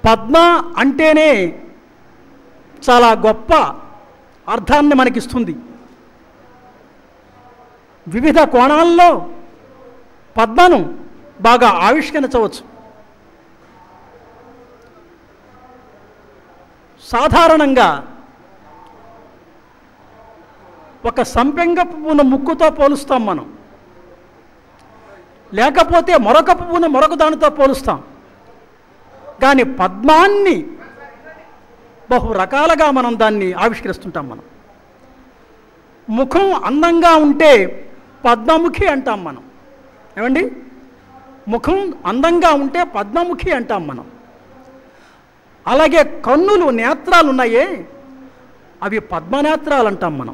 పద్మ అంటేనే చాలా గొప్ప అర్థాన్ని మనకిస్తుంది వివిధ కోణాల్లో పద్మను బాగా ఆవిష్కరించవచ్చు సాధారణంగా ఒక సంపెంగ పువ్వును ముక్కుతో పోలుస్తాం మనం లేకపోతే మరొక పువ్వును మరొక దానితో పోలుస్తాం కానీ పద్మాన్ని బహు రకాలుగా మనం దాన్ని ఆవిష్కరిస్తుంటాం మనం ముఖం అందంగా ఉంటే పద్మముఖి అంటాం మనం ఏమండి ముఖం అందంగా ఉంటే పద్మముఖి అంటాం మనం అలాగే కన్నులు నేత్రాలు ఉన్నాయే అవి పద్మనేత్రాలు అంటాం మనం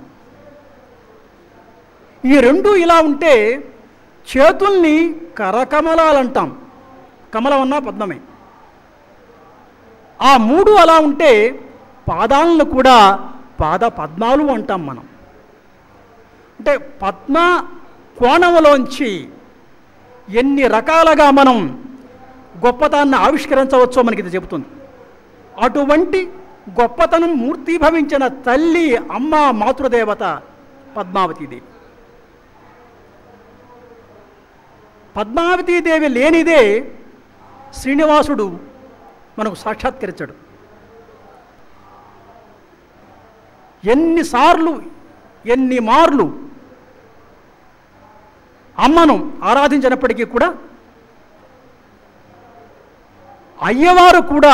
ఈ రెండు ఇలా ఉంటే చేతుల్ని కరకమలాలు అంటాం కమలం అన్నా పద్మమే ఆ మూడు అలా ఉంటే పాదాలను కూడా పాద పద్మాలు అంటాం మనం అంటే పద్మ కోణంలోంచి ఎన్ని రకాలుగా మనం గొప్పతనాన్ని ఆవిష్కరించవచ్చో మనకి ఇది చెబుతుంది అటువంటి గొప్పతనం మూర్తిభవించిన తల్లి అమ్మ మాతృదేవత పద్మావతీదేవి పద్మావతీదేవి లేనిదే శ్రీనివాసుడు మనకు సాక్షాత్కరించాడు ఎన్నిసార్లు ఎన్ని మార్లు అమ్మను ఆరాధించినప్పటికీ కూడా అయ్యవారు కూడా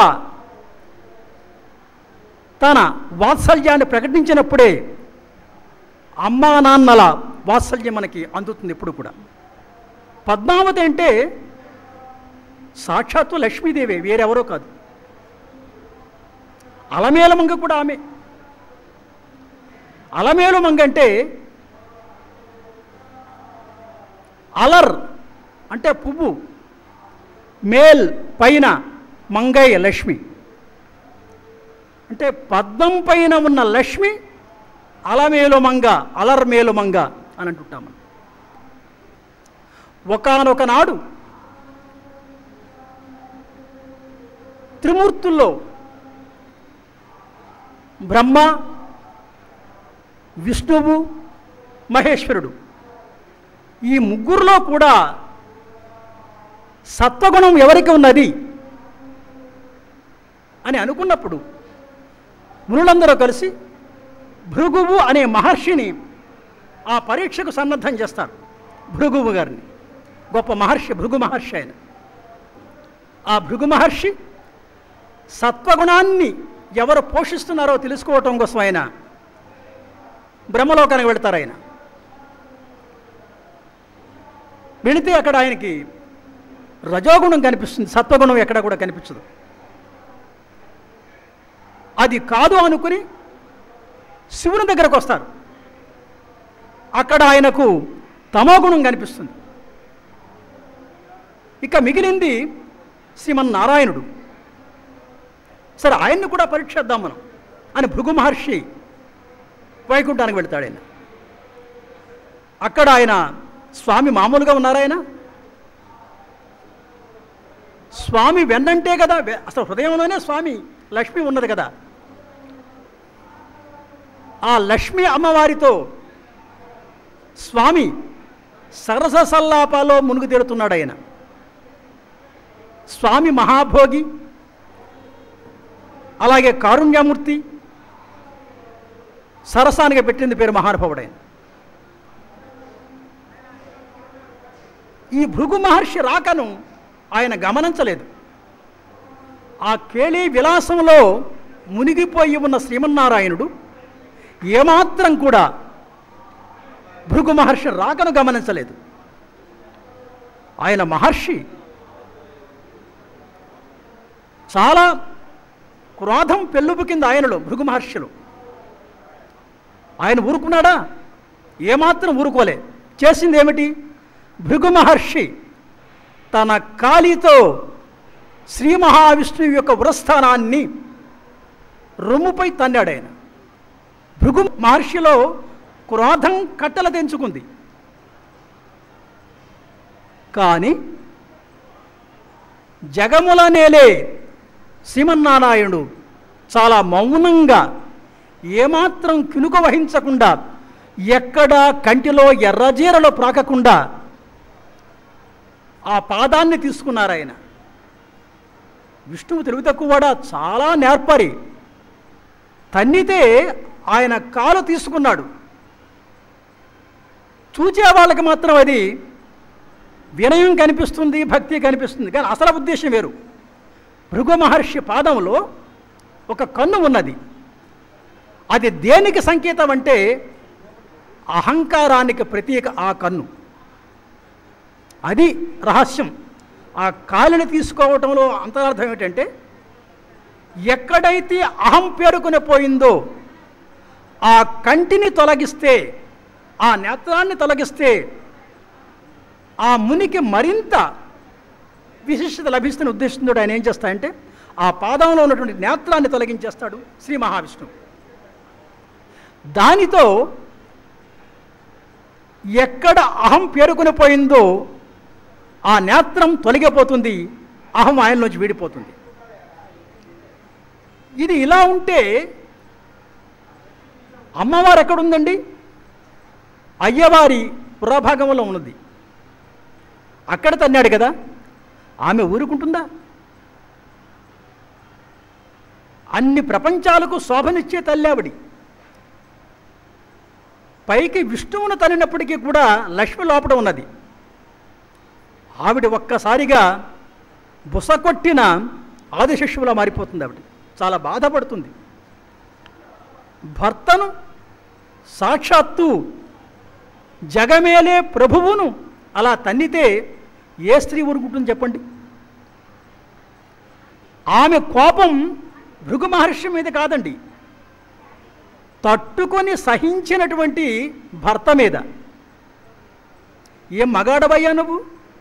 తన వాత్సల్యాన్ని ప్రకటించినప్పుడే అమ్మా నాన్నల వాత్సల్యం మనకి అందుతుంది ఎప్పుడు కూడా పద్మావతి అంటే సాక్షాత్తు లక్ష్మీదేవి వేరెవరో కాదు అలమేల మంగ కూడా ఆమె అలమేలు మంగ అంటే అలర్ అంటే పువ్వు మేల్ పైన మంగయ్య లక్ష్మి అంటే పద్మం పైన ఉన్న లక్ష్మి అలమేలు మంగ అలర్మేలు మంగ అని అంటుంటాం మనం ఒకనొక నాడు త్రిమూర్తుల్లో బ్రహ్మ విష్ణువు మహేశ్వరుడు ఈ ముగ్గురులో కూడా సత్వగుణం ఎవరికి ఉన్నది అని అనుకున్నప్పుడు మునులందరూ కలిసి భృగువు అనే మహర్షిని ఆ పరీక్షకు సన్నద్ధం చేస్తారు భృగువు గారిని గొప్ప మహర్షి భృగు మహర్షి ఆయన ఆ భృగు మహర్షి సత్వగుణాన్ని ఎవరు పోషిస్తున్నారో తెలుసుకోవటం కోసం ఆయన బ్రహ్మలోకానికి వెళతారు ఆయన వెళితే అక్కడ ఆయనకి రజోగుణం కనిపిస్తుంది సత్వగుణం ఎక్కడ కూడా కనిపించదు అది కాదు అనుకుని శివుని దగ్గరకు వస్తారు అక్కడ ఆయనకు తమోగుణం కనిపిస్తుంది ఇక మిగిలింది శ్రీమన్నారాయణుడు సరే ఆయన్ని కూడా పరీక్షిద్దాం మనం అని భృగు మహర్షి వైకుంఠానికి వెళ్తాడు ఆయన అక్కడ ఆయన స్వామి మామూలుగా ఉన్నారాయన స్వామి వెన్నంటే కదా వె- అసలు హృదయంలోనే స్వామి లక్ష్మి ఉన్నది కదా ఆ లక్ష్మి అమ్మవారితో స్వామి సరస సల్లాపాలో మునుగు తీరుతున్నాడు ఆయన స్వామి మహాభోగి అలాగే కారుణ్యమూర్తి సరసానికి పెట్టింది పేరు మహానుభావుడైన ఈ భృగు మహర్షి రాకను ఆయన గమనించలేదు ఆ కేళీ విలాసంలో మునిగిపోయి ఉన్న శ్రీమన్నారాయణుడు ఏమాత్రం కూడా భృగు మహర్షి రాకను గమనించలేదు ఆయన మహర్షి చాలా క్రోధం పెళ్ళుబుకింది ఆయనలో భృగు మహర్షిలో ఆయన ఊరుకున్నాడా ఏమాత్రం ఊరుకోలే చేసింది ఏమిటి భృగు మహర్షి తన కాలితో శ్రీ మహావిష్ణువు యొక్క వృస్థానాన్ని రొమ్ముపై తన్నాడు ఆయన భృగు మహర్షిలో క్రోధం కట్టల తెంచుకుంది కానీ జగముల నేలే శ్రీమన్నారాయణుడు చాలా మౌనంగా ఏమాత్రం కినుక వహించకుండా ఎక్కడా కంటిలో ఎర్రజీరలో ప్రాకకుండా ఆ పాదాన్ని తీసుకున్నారు ఆయన విష్ణువు తెలివి తక్కువడా చాలా నేర్పరి తన్నితే ఆయన కాలు తీసుకున్నాడు చూచే వాళ్ళకి మాత్రం అది వినయం కనిపిస్తుంది భక్తి కనిపిస్తుంది కానీ అసలు ఉద్దేశం వేరు భృగు మహర్షి పాదంలో ఒక కన్ను ఉన్నది అది దేనికి సంకేతం అంటే అహంకారానికి ప్రతీక ఆ కన్ను అది రహస్యం ఆ కాలిని తీసుకోవటంలో అంతరార్థం ఏమిటంటే ఎక్కడైతే అహం పేరుకుని పోయిందో ఆ కంటిని తొలగిస్తే ఆ నేత్రాన్ని తొలగిస్తే ఆ మునికి మరింత విశిష్టత లభిస్తున్న ఉద్దేశంతో ఆయన ఏం చేస్తాడంటే ఆ పాదంలో ఉన్నటువంటి నేత్రాన్ని తొలగించేస్తాడు శ్రీ మహావిష్ణువు దానితో ఎక్కడ అహం పేరుకుని పోయిందో ఆ నేత్రం తొలగిపోతుంది అహం ఆయనలోంచి వీడిపోతుంది ఇది ఇలా ఉంటే అమ్మవారు ఎక్కడుందండి అయ్యవారి పురాభాగంలో ఉన్నది అక్కడ తన్నాడు కదా ఆమె ఊరుకుంటుందా అన్ని ప్రపంచాలకు శోభనిచ్చే తల్లావిడి పైకి విష్ణువును తల్లినప్పటికీ కూడా లక్ష్మి లోపల ఉన్నది ఆవిడ ఒక్కసారిగా బుసకొట్టిన ఆదిశిష్యులా మారిపోతుంది ఆవిడ చాలా బాధపడుతుంది భర్తను సాక్షాత్తు జగమేలే ప్రభువును అలా తన్నితే ఏ స్త్రీ ఊరుకుంటుంది చెప్పండి ఆమె కోపం భృగు మహర్షి మీద కాదండి తట్టుకొని సహించినటువంటి భర్త మీద ఏం మగాడవయ్యా నువ్వు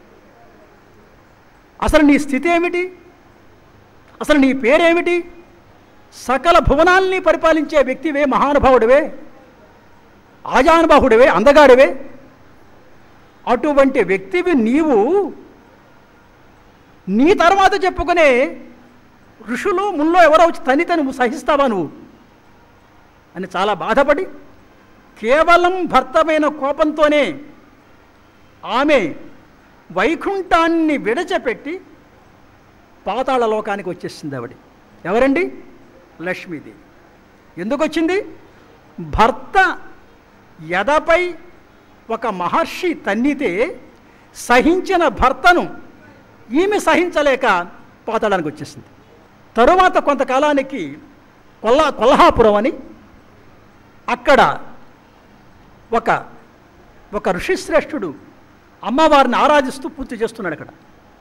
అసలు నీ స్థితి ఏమిటి అసలు నీ పేరేమిటి సకల భువనాల్ని పరిపాలించే వ్యక్తివే మహానుభావుడివే ఆజానుబాహుడివే అందగాడివే అటువంటి వ్యక్తివి నీవు నీ తర్వాత చెప్పుకునే ఋషులు ముల్లో ఎవరో వచ్చి తని నువ్వు సహిస్తావా నువ్వు అని చాలా బాధపడి కేవలం భర్తమైన కోపంతోనే ఆమె వైకుంఠాన్ని విడచపెట్టి పాతాళ లోకానికి వచ్చేసింది ఆవిడ ఎవరండి లక్ష్మీదేవి ఎందుకు వచ్చింది భర్త ఎదపై ఒక మహర్షి తన్నితే సహించిన భర్తను ఈమె సహించలేక పాతాళానికి వచ్చేసింది తరువాత కొంతకాలానికి కొల్లా కొల్హాపురం అని అక్కడ ఒక ఒక ఋషిశ్రేష్ఠుడు అమ్మవారిని ఆరాధిస్తూ పూర్తి చేస్తున్నాడు అక్కడ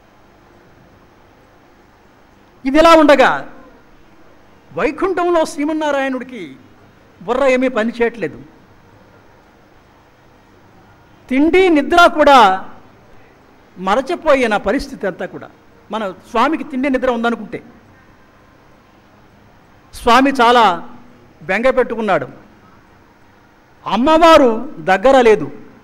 ఇది ఎలా ఉండగా వైకుంఠంలో శ్రీమన్నారాయణుడికి బుర్ర ఏమీ పని చేయట్లేదు తిండి నిద్ర కూడా మరచిపోయిన పరిస్థితి అంతా కూడా మన స్వామికి తిండి నిద్ర ఉందనుకుంటే స్వామి చాలా బెంగ పెట్టుకున్నాడు అమ్మవారు దగ్గర లేదు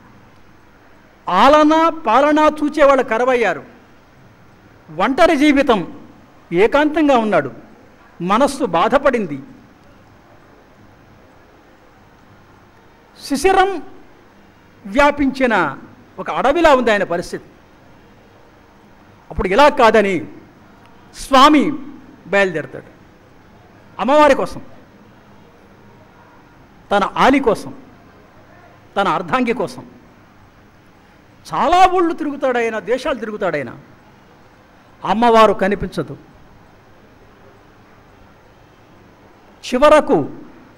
ఆలన పాలన చూచేవాళ్ళు కరవయ్యారు ఒంటరి జీవితం ఏకాంతంగా ఉన్నాడు మనస్సు బాధపడింది శిశిరం వ్యాపించిన ఒక అడవిలా ఉంది ఆయన పరిస్థితి అప్పుడు ఇలా కాదని స్వామి బయలుదేరతాడు అమ్మవారి కోసం తన ఆలి కోసం తన అర్ధాంగి కోసం చాలా ఊళ్ళు తిరుగుతాడైనా దేశాలు తిరుగుతాడైనా అమ్మవారు కనిపించదు చివరకు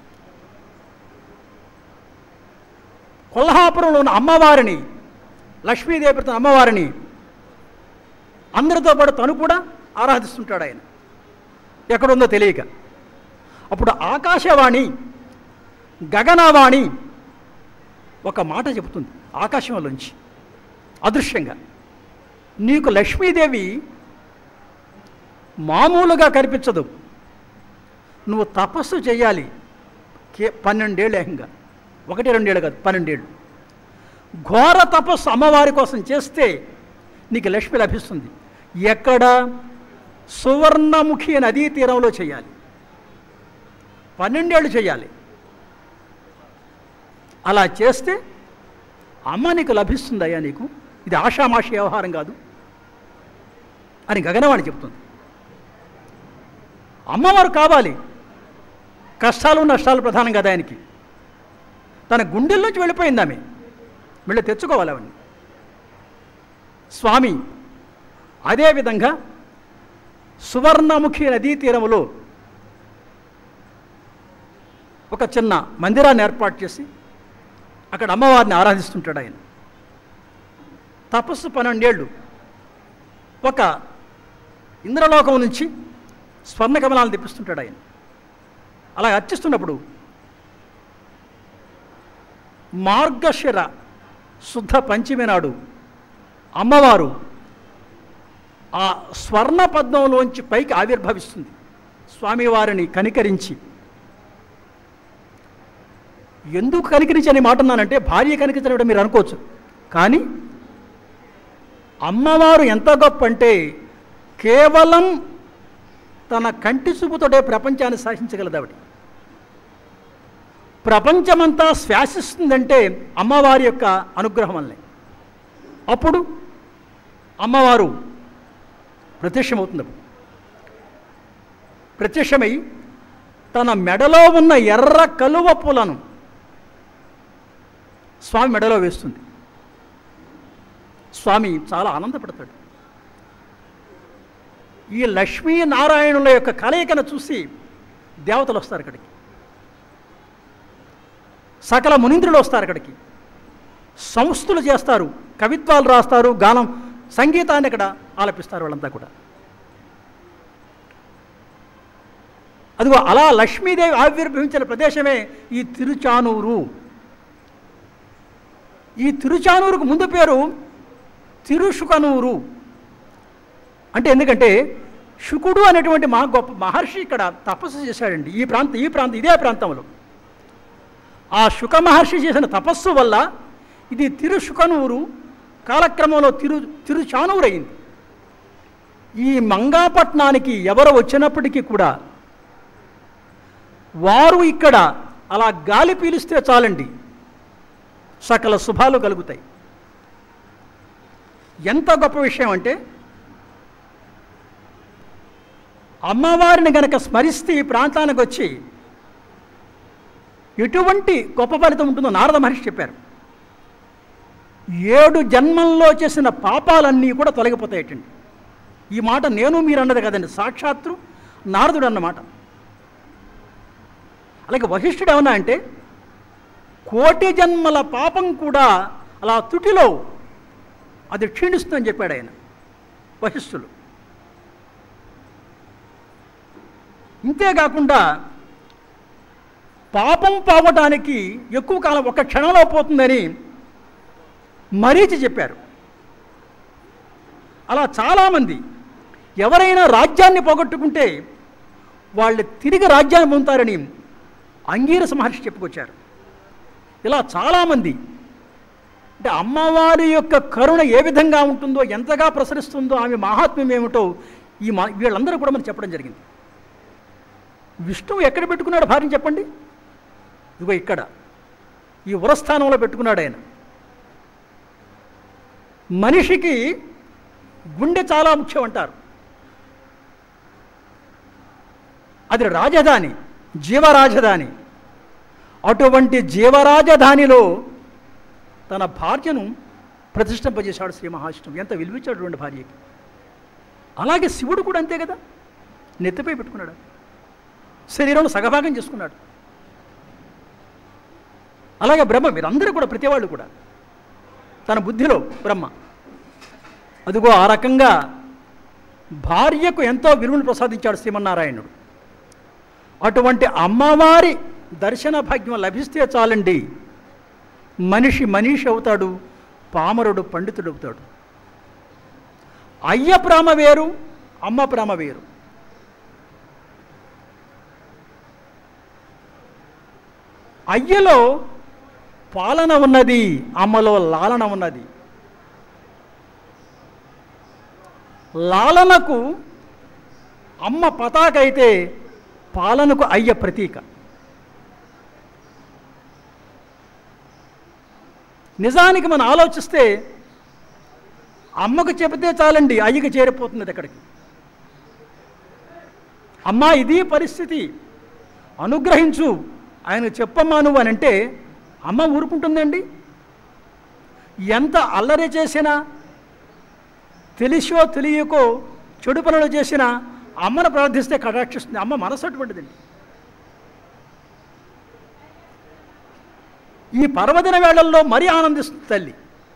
కొల్హాపురంలో ఉన్న అమ్మవారిని లక్ష్మీదేవి తన అమ్మవారిని అందరితో పాటు తను కూడా ఆరాధిస్తుంటాడు ఆయన ఎక్కడుందో తెలియక అప్పుడు ఆకాశవాణి గగనవాణి ఒక మాట చెబుతుంది ఆకాశంలోంచి అదృశ్యంగా నీకు లక్ష్మీదేవి మామూలుగా కనిపించదు నువ్వు తపస్సు చేయాలి కే పన్నెండేళ్ళు ఏకంగా ఒకటి రెండేళ్ళు కాదు పన్నెండేళ్ళు ఘోర తపస్సు అమ్మవారి కోసం చేస్తే నీకు లక్ష్మి లభిస్తుంది ఎక్కడ సువర్ణముఖి నదీ తీరంలో చేయాలి పన్నెండేళ్ళు చేయాలి అలా చేస్తే అమ్మ నీకు లభిస్తుందయ్యా నీకు ఇది ఆషామాషి వ్యవహారం కాదు అని గగనవాణి చెప్తుంది అమ్మవారు కావాలి కష్టాలు నష్టాలు ప్రధానం కదా ఆయనకి తన గుండెల్లోంచి వెళ్ళిపోయింది ఆమె మళ్ళీ తెచ్చుకోవాలి అవన్నీ స్వామి అదేవిధంగా సువర్ణముఖి నదీ తీరములో ఒక చిన్న మందిరాన్ని ఏర్పాటు చేసి అక్కడ అమ్మవారిని ఆరాధిస్తుంటాడు ఆయన తపస్సు పన్నెండేళ్ళు ఒక ఇంద్రలోకం నుంచి స్వర్ణ కమలాలను తెప్పిస్తుంటాడు ఆయన అలా అర్చిస్తున్నప్పుడు మార్గశిర శుద్ధ పంచమి నాడు అమ్మవారు ఆ స్వర్ణ పద్మంలోంచి పైకి ఆవిర్భవిస్తుంది స్వామివారిని కనికరించి ఎందుకు కనికరించి అనే మాట అన్నానంటే భార్య కనికరించడం మీరు అనుకోవచ్చు కానీ అమ్మవారు ఎంత గొప్ప అంటే కేవలం తన కంటి చూపుతోటే ప్రపంచాన్ని శాసించగలదు ఆవిడ ప్రపంచమంతా శ్వాసిస్తుందంటే అమ్మవారి యొక్క అనుగ్రహం వల్లే అప్పుడు అమ్మవారు ప్రత్యక్షమవుతుంది అప్పుడు ప్రత్యక్షమై తన మెడలో ఉన్న ఎర్ర కలువ పూలను స్వామి మెడలో వేస్తుంది స్వామి చాలా ఆనందపడతాడు ఈ లక్ష్మీనారాయణుల యొక్క కలయికను చూసి దేవతలు వస్తారు అక్కడికి సకల మునీంద్రులు వస్తారు అక్కడికి సంస్థలు చేస్తారు కవిత్వాలు రాస్తారు గానం సంగీతాన్ని అక్కడ ఆలపిస్తారు వాళ్ళంతా కూడా అదిగో అలా లక్ష్మీదేవి ఆవిర్భవించిన ప్రదేశమే ఈ తిరుచానూరు ఈ తిరుచానూరుకు ముందు పేరు తిరుషుకనూరు అంటే ఎందుకంటే శుకుడు అనేటువంటి మా గొప్ప మహర్షి ఇక్కడ తపస్సు చేశాడండి ఈ ప్రాంతం ఈ ప్రాంతం ఇదే ప్రాంతంలో ఆ శుక మహర్షి చేసిన తపస్సు వల్ల ఇది తిరుషుకనూరు కాలక్రమంలో తిరు తిరుచానూరు అయింది ఈ మంగాపట్నానికి ఎవరు వచ్చినప్పటికీ కూడా వారు ఇక్కడ అలా గాలి పీలిస్తే చాలండి సకల శుభాలు కలుగుతాయి ఎంత గొప్ప విషయం అంటే అమ్మవారిని గనక స్మరిస్తే ఈ ప్రాంతానికి వచ్చి ఎటువంటి గొప్ప ఫలితం ఉంటుందో నారద మహర్షి చెప్పారు ఏడు జన్మల్లో చేసిన పాపాలన్నీ కూడా తొలగిపోతాయటండి ఈ మాట నేను మీరు అన్నది కదండి సాక్షాత్తు నారదుడు అన్నమాట అలాగే వశిష్ఠుడు ఏమన్నా అంటే కోటి జన్మల పాపం కూడా అలా తుటిలో అది క్షీణిస్తుందని చెప్పాడు ఆయన వశిష్ఠులు ఇంతేకాకుండా పాపం పోవటానికి ఎక్కువ కాలం ఒక క్షణంలో పోతుందని మరీచి చెప్పారు అలా చాలామంది ఎవరైనా రాజ్యాన్ని పోగొట్టుకుంటే వాళ్ళు తిరిగి రాజ్యాన్ని పొందుతారని అంగీరస మహర్షి చెప్పుకొచ్చారు ఇలా చాలామంది అంటే అమ్మవారి యొక్క కరుణ ఏ విధంగా ఉంటుందో ఎంతగా ప్రసరిస్తుందో ఆమె మహాత్మ్యం ఏమిటో ఈ మా వీళ్ళందరూ కూడా మనకు చెప్పడం జరిగింది విష్ణువు ఎక్కడ పెట్టుకున్నాడు భార్యని చెప్పండి ఇదిగో ఇక్కడ ఈ ఉరస్థానంలో పెట్టుకున్నాడు ఆయన మనిషికి గుండె చాలా ముఖ్యం అంటారు అది రాజధాని జీవరాజధాని అటువంటి జీవరాజధానిలో తన భార్యను ప్రతిష్ఠింపజేశాడు శ్రీ మహావిష్ణువు ఎంత విలువించాడు భార్యకి అలాగే శివుడు కూడా అంతే కదా నెత్తిపై పెట్టుకున్నాడు శరీరంలో సగభాగం చేసుకున్నాడు అలాగే బ్రహ్మ మీరందరూ కూడా ప్రతి వాళ్ళు కూడా తన బుద్ధిలో బ్రహ్మ అదిగో ఆ రకంగా భార్యకు ఎంతో విలువను ప్రసాదించాడు శ్రీమన్నారాయణుడు అటువంటి అమ్మవారి దర్శన భాగ్యం లభిస్తే చాలండి మనిషి మనిషి అవుతాడు పామరుడు పండితుడు అవుతాడు అయ్య ప్రేమ వేరు అమ్మ ప్రేమ వేరు అయ్యలో పాలన ఉన్నది అమ్మలో లాలన ఉన్నది లాలనకు అమ్మ పతాక అయితే పాలనకు అయ్య ప్రతీక నిజానికి మనం ఆలోచిస్తే అమ్మకు చెబితే చాలండి అయ్యకి చేరిపోతుంది అది అక్కడికి అమ్మా ఇది పరిస్థితి అనుగ్రహించు ఆయన చెప్పమ్మా నువ్వు అని అంటే అమ్మ ఊరుకుంటుందండి ఎంత అల్లరి చేసినా తెలిసో తెలియకో చెడు పనులు చేసినా అమ్మను ప్రార్థిస్తే కటాక్షిస్తుంది అమ్మ మనసు అటువంటిదండి ఈ పర్వదిన వేళల్లో మరీ ఆనందిస్తుంది తల్లి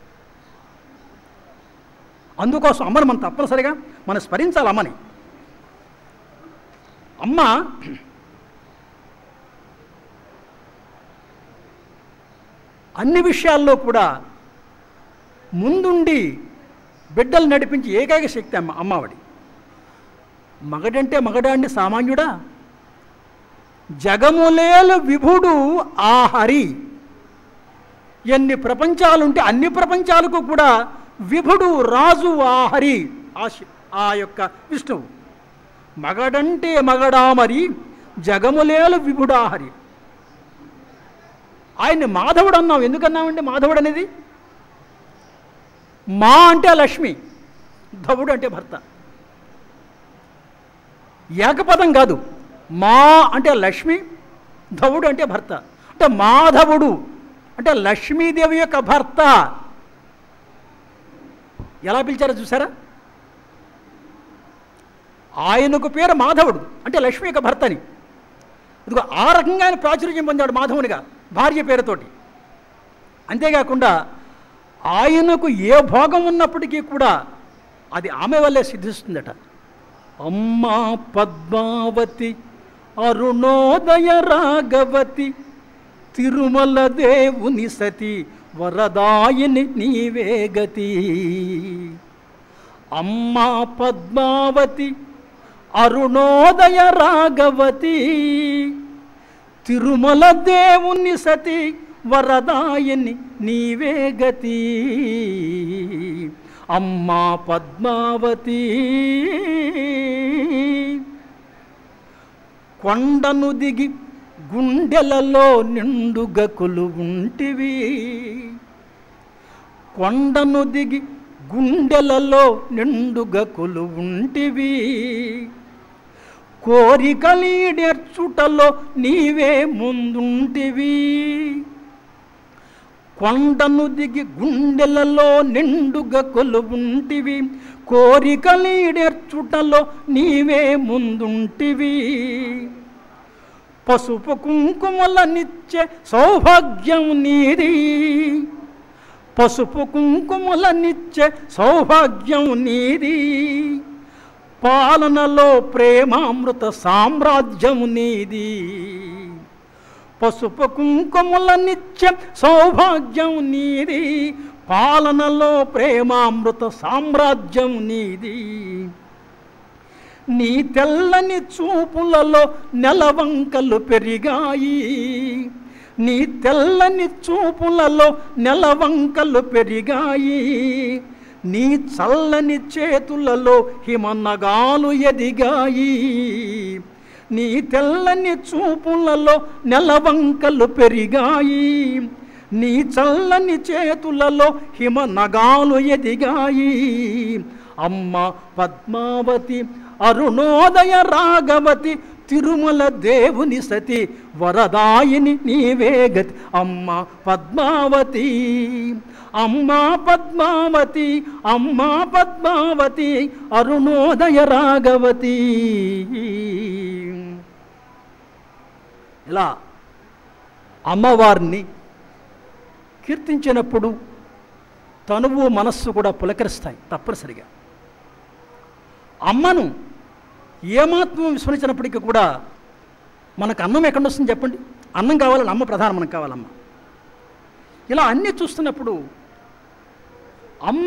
అందుకోసం అమ్మను మనం తప్పనిసరిగా మనం స్మరించాలి అమ్మని అమ్మ అన్ని విషయాల్లో కూడా ముందుండి బిడ్డలు నడిపించి ఏకైక శక్తి అమ్మ అమ్మవాడి మగడంటే మగడాండి సామాన్యుడా జగములేలు విభుడు ఆ హరి ఎన్ని ప్రపంచాలుంటే అన్ని ప్రపంచాలకు కూడా విభుడు రాజు ఆ హరి ఆ శి- ఆ యొక్క విష్ణువు మగడంటే మగడా మరి జగములేలు విభుడా హరి ఆయన్ని మాధవుడు అన్నాం ఎందుకన్నామండి మాధవుడు అనేది మా అంటే లక్ష్మి ధవుడు అంటే భర్త ఏకపదం కాదు మా అంటే లక్ష్మి ధవుడు అంటే భర్త అంటే మాధవుడు అంటే లక్ష్మీదేవి యొక్క భర్త ఎలా పిలిచారో చూసారా ఆయనకు పేరు మాధవుడు అంటే లక్ష్మి యొక్క భర్తని ఇదిగో ఆ రకంగా ఆయన ప్రాచుర్యం పొందాడు మాధవునిగా భార్య పేరుతోటి అంతేకాకుండా ఆయనకు ఏ భోగం ఉన్నప్పటికీ కూడా అది ఆమె వల్లే సిద్ధిస్తుందట అమ్మా పద్మావతి అరుణోదయ రాగవతి తిరుమల దేవుని సతి వరదాయిని నీవే గతి అమ్మా పద్మావతి అరుణోదయ రాగవతి తిరుమల దేవుని సతి వరదాయని నీవే గతి అమ్మా పద్మావతి కొండను దిగి గుండెలలో నిండుగా కొలువుంటివి కొండను దిగి గుండెలలో నిండుగా కొలువుంటివి కోరికలీడెర్చుటలో నీవే ముందుంటివి కొండను దిగి గుండెలలో నిండుగా కొలువుంటివి కోరికలీడెర్చుటలో నీవే ముందుంటివి పసుపు కుంకుమలనిచ్చే సౌభాగ్యం నీది పసుపు కుంకుమలనిచ్చే సౌభాగ్యం నీది పాలనలో ప్రేమామృత సామ్రాజ్యం నీది పసుపు కుంకుమల నిత్యం సౌభాగ్యం నీది పాలనలో ప్రేమామృత సామ్రాజ్యం నీది నీ తెల్లని చూపులలో నెలవంకలు పెరిగాయి నీ తెల్లని చూపులలో నెలవంకలు పెరిగాయి నీ చల్లని చేతులలో హిమనగాలు ఎదిగాయి నీ తెల్లని చూపులలో నెలవంకలు పెరిగాయి నీ చల్లని చేతులలో హిమనగాలు ఎదిగాయి అమ్మ పద్మావతి అరుణోదయ రాగవతి తిరుమల దేవుని సతి వరదాయిని నీవే గతి అమ్మ పద్మావతి అమ్మ పద్మావతి అమ్మ పద్మావతి అరుణోదయ రాగవతి ఇలా అమ్మవారిని కీర్తించినప్పుడు తనువు మనస్సు కూడా పులకరిస్తాయి తప్పనిసరిగా అమ్మను ఏమాత్రం విస్మరించినప్పటికీ కూడా మనకు అన్నం ఎక్కడ వస్తుంది చెప్పండి అన్నం కావాలని అమ్మ ప్రధానం మనకు కావాలమ్మ ఇలా అన్నీ చూస్తున్నప్పుడు అమ్మ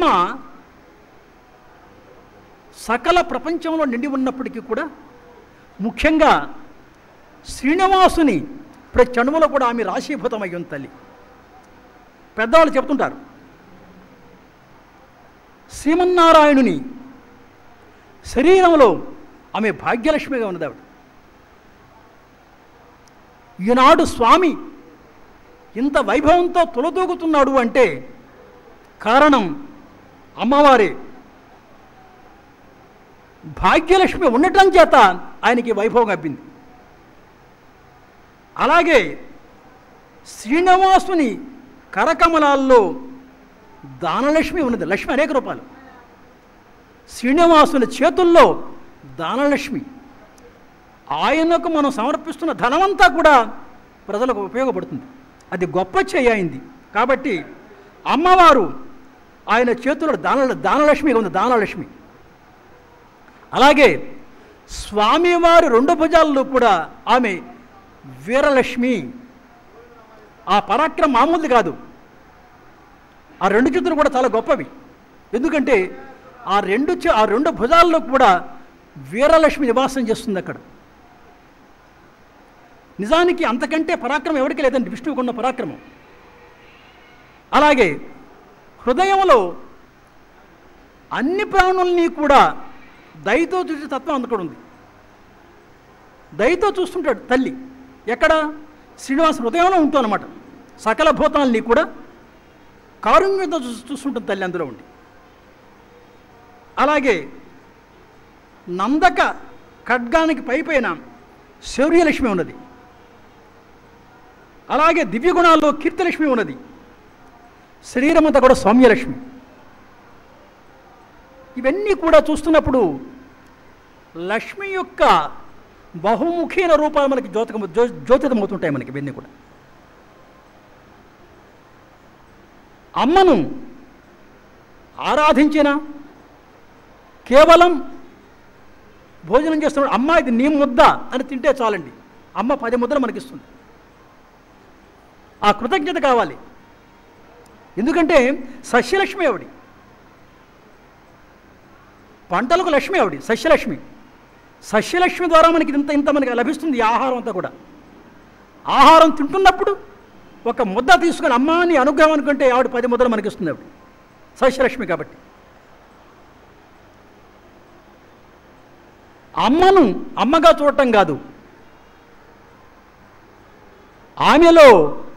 సకల ప్రపంచంలో నిండి ఉన్నప్పటికీ కూడా ముఖ్యంగా శ్రీనివాసుని ప్రతి అణువులో కూడా ఆమె రాశీభూతమై ఉంది తల్లి పెద్దవాళ్ళు చెప్తుంటారు శ్రీమన్నారాయణుని శరీరంలో ఆమె భాగ్యలక్ష్మిగా ఉన్నది ఆవిడ ఈనాడు స్వామి ఇంత వైభవంతో తులదూగుతున్నాడు అంటే కారణం అమ్మవారే భాగ్యలక్ష్మి ఉండటం చేత ఆయనకి వైభవం అబ్బింది అలాగే శ్రీనివాసుని కరకమలాల్లో దానలక్ష్మి ఉన్నది లక్ష్మి అనేక రూపాలు శ్రీనివాసుని చేతుల్లో దానలక్ష్మి ఆయనకు మనం సమర్పిస్తున్న ధనమంతా కూడా ప్రజలకు ఉపయోగపడుతుంది అది గొప్ప చేయింది కాబట్టి అమ్మవారు ఆయన చేతుల్లో దాన దానలక్ష్మిగా ఉంది దానలక్ష్మి అలాగే స్వామివారి రెండు భుజాల్లో కూడా ఆమె వీరలక్ష్మి ఆ పరాక్రమం మామూలుది కాదు ఆ రెండు చేతులు కూడా చాలా గొప్పవి ఎందుకంటే ఆ రెండు చే- ఆ రెండు భుజాల్లో కూడా వీరలక్ష్మి నివాసం చేస్తుంది అక్కడ నిజానికి అంతకంటే పరాక్రమం ఎవరికి లేదండి విష్ణువుకు ఉన్న పరాక్రమం అలాగే హృదయంలో అన్ని ప్రాణుల్ని కూడా దయతో చూసే తత్వం అందుకు ఉంది దయతో చూస్తుంటాడు తల్లి ఎక్కడ శ్రీనివాస హృదయంలో ఉంటుందన్నమాట సకల భూతాలని కూడా కారుణ్యంతో చూ చూస్తుంటుంది తల్లి అందులో ఉండి అలాగే నందక ఖడ్గానికి పైపైన శౌర్యలక్ష్మి ఉన్నది అలాగే దివ్య గుణాల్లో కీర్తిలక్ష్మి ఉన్నది శరీరం అంతా కూడా సౌమ్యలక్ష్మి ఇవన్నీ కూడా చూస్తున్నప్పుడు లక్ష్మి యొక్క బహుముఖీన రూపాలు మనకి జ్యోతకము జ్యో జ్యోతితమవుతుంటాయి మనకి ఇవన్నీ కూడా అమ్మను ఆరాధించిన కేవలం భోజనం చేస్తున్నాడు అమ్మ ఇది నీ ముద్ద అని తింటే చాలండి అమ్మ పది ముద్దలు మనకిస్తుంది ఆ కృతజ్ఞత కావాలి ఎందుకంటే సస్యలక్ష్మి ఆవిడి పంటలకు లక్ష్మి ఆవిడి సస్యలక్ష్మి సస్యలక్ష్మి ద్వారా మనకి ఇంత ఇంత మనకి లభిస్తుంది ఈ ఆహారం అంతా కూడా ఆహారం తింటున్నప్పుడు ఒక ముద్ద తీసుకొని అమ్మ అని అనుగ్రహం అనుకుంటే ఆవిడ పది ముద్దలు మనకి ఇస్తుంది ఆవిడ సస్యలక్ష్మి కాబట్టి అమ్మను అమ్మగా చూడటం కాదు ఆమెలో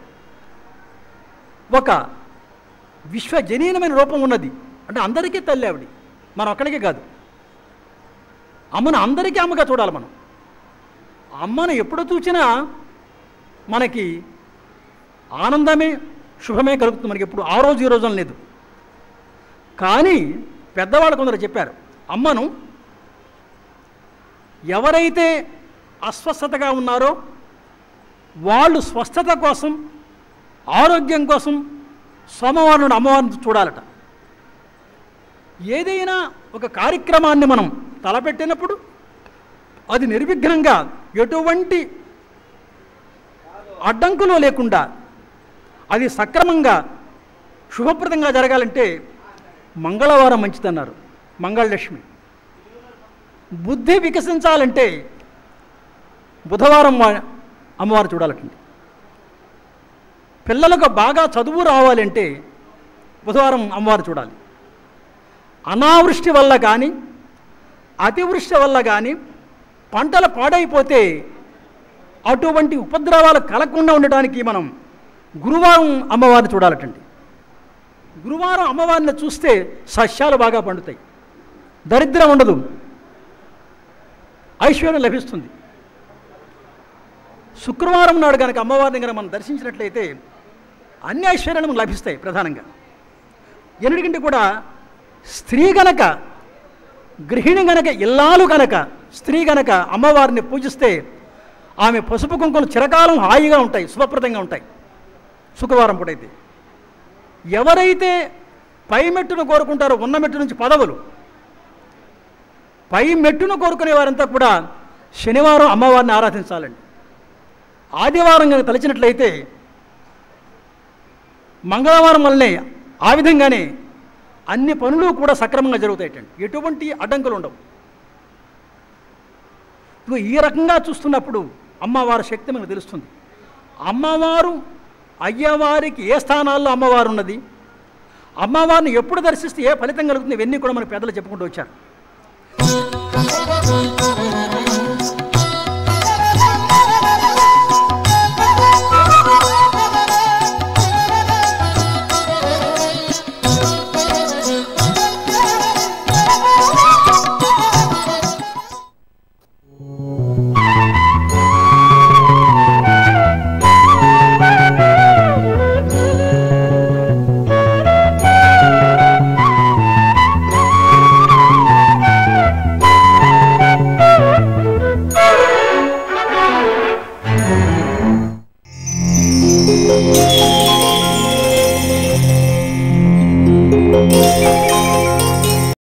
ఒక విశ్వజనీనమైన రూపం ఉన్నది అంటే అందరికీ తల్లి ఆవిడ మనం ఒక్కడికే కాదు అమ్మను అందరికీ అమ్మగా చూడాలి మనం అమ్మను ఎప్పుడు చూసినా మనకి ఆనందమే శుభమే కలుగుతుంది మనకి ఎప్పుడు ఆ రోజు ఈ రోజు అని లేదు కానీ పెద్దవాళ్ళు కొందరు చెప్పారు అమ్మను ఎవరైతే అస్వస్థతగా ఉన్నారో వాళ్ళు స్వస్థత కోసం ఆరోగ్యం కోసం సోమవారం నాడు అమ్మవారిని చూడాలట ఏదైనా ఒక కార్యక్రమాన్ని మనం తలపెట్టినప్పుడు అది నిర్విఘ్నంగా ఎటువంటి అడ్డంకులు లేకుండా అది సక్రమంగా శుభప్రదంగా జరగాలంటే మంగళవారం మంచిదన్నారు మంగళలక్ష్మి బుద్ధి వికసించాలంటే బుధవారం వా- అమ్మవారు చూడాలటండి పిల్లలకు బాగా చదువు రావాలంటే బుధవారం అమ్మవారు చూడాలి అనావృష్టి వల్ల కానీ అతివృష్టి వల్ల కానీ పంటలు పాడైపోతే అటువంటి ఉపద్రవాలు కలగకుండా ఉండటానికి మనం గురువారం అమ్మవారిని చూడాలటండి గురువారం అమ్మవారిని చూస్తే సస్యాలు బాగా పండుతాయి దరిద్రం ఉండదు ఐశ్వర్యం లభిస్తుంది శుక్రవారం నాడు కనుక అమ్మవారిని కనుక మనం దర్శించినట్లయితే అన్ని ఐశ్వర్యాలు మనకు లభిస్తాయి ప్రధానంగా ఎన్నిటికంటే కూడా స్త్రీ గనక గృహిణి గనక ఇల్లాలు గనక స్త్రీ గనక అమ్మవారిని పూజిస్తే ఆమె పసుపు కుంకుమలు చిరకాలం హాయిగా ఉంటాయి శుభప్రదంగా ఉంటాయి శుక్రవారం పూటైతే ఎవరైతే పై మెట్టును కోరుకుంటారో ఉన్న మెట్టు నుంచి పదవులు పై మెట్టును కోరుకునే వారంతా కూడా శనివారం అమ్మవారిని ఆరాధించాలండి ఆదివారం కనుక తలచినట్లయితే మంగళవారం వల్లనే ఆ విధంగానే అన్ని పనులు కూడా సక్రమంగా జరుగుతాయటండి ఎటువంటి అడ్డంకులు ఉండవు ఇదిగో ఈ రకంగా చూస్తున్నప్పుడు అమ్మవారి శక్తి మనకు తెలుస్తుంది అమ్మవారు అయ్యవారికి ఏ స్థానాల్లో అమ్మవారు ఉన్నది అమ్మవారిని ఎప్పుడు దర్శిస్తే ఏ ఫలితం కలుగుతుంది ఇవన్నీ కూడా మన పెద్దలు చెప్పుకుంటూ వచ్చారు